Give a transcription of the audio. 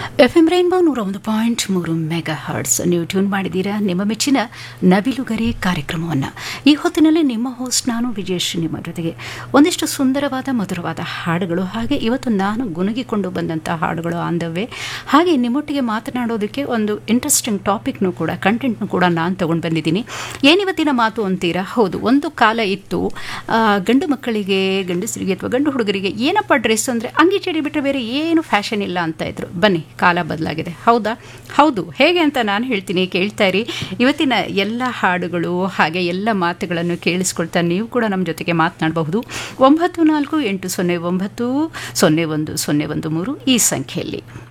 F M rainbow ನೂರ ಒಂದು point ಮೂರು ಮೆಗಾ ಹರ್ಟ್ಸ್ ನೀವು ಟ್ಯೂನ್ ಮಾಡಿದ್ದೀರಾ ನಿಮ್ಮ ಮೆಚ್ಚಿನ ನವಿಲುಗರಿ ಕಾರ್ಯಕ್ರಮವನ್ನು ಈ ಹೊತ್ತಿನಲ್ಲಿ ನಿಮ್ಮ ಹೋಸ್ಟ್ ನಾನು ವಿಜೇಶ್ ನಿಮ್ಮ ಜೊತೆಗೆ ಒಂದಿಷ್ಟು ಸುಂದರವಾದ ಮಧುರವಾದ ಹಾಡುಗಳು ಹಾಗೆ ಇವತ್ತು ನಾನು ಗುನುಗಿಕೊಂಡು ಬಂದಂಥ ಹಾಡುಗಳು ಆಂದವೇ ಹಾಗೆ ನಿಮ್ಮೊಟ್ಟಿಗೆ ಮಾತನಾಡೋದಕ್ಕೆ ಒಂದು ಇಂಟ್ರೆಸ್ಟಿಂಗ್ ಟಾಪಿಕ್ನು ಕೂಡ ಕಂಟೆಂಟ್ನು ಕೂಡ ನಾನು ತೊಗೊಂಡು ಬಂದಿದ್ದೀನಿ ಏನಿವತ್ತಿನ ಮಾತು ಅಂತೀರಾ ಹೌದು ಒಂದು ಕಾಲ ಇತ್ತು ಆ, ಗಂಡು ಮಕ್ಕಳಿಗೆ ಗಂಡಸರಿಗೆ ಅಥವಾ ಗಂಡು ಹುಡುಗರಿಗೆ ಏನಪ್ಪ ಡ್ರೆಸ್ ಅಂದರೆ ಅಂಗಿ ಚಡಿ ಬಿಟ್ಟರೆ ಬೇರೆ ಏನು ಫ್ಯಾಷನ್ ಇಲ್ಲ ಅಂತ ಇದ್ರು ಬನ್ನಿ ಕಾಲ ಬದಲಾಗಿದೆ ಹೌದಾ ಹೌದು ಹೇಗೆ ಅಂತ ನಾನು ಹೇಳ್ತೀನಿ ಕೇಳ್ತಾ ಇರಿ ಇವತ್ತಿನ ಎಲ್ಲ ಹಾಡುಗಳು ಹಾಗೆ ಎಲ್ಲ ಮಾತುಗಳನ್ನು ಕೇಳಿಸ್ಕೊಳ್ತಾ ನೀವು ಕೂಡ ನಮ್ಮ ಜೊತೆಗೆ ಮಾತನಾಡಬಹುದು ಒಂಬತ್ತು ನಾಲ್ಕು ಎಂಟು ಸೊನ್ನೆ ಒಂಬತ್ತು ಸೊನ್ನೆ ಒಂದು ಸೊನ್ನೆ ಒಂದು ಮೂರು ಈ ಸಂಖ್ಯೆಯಲ್ಲಿ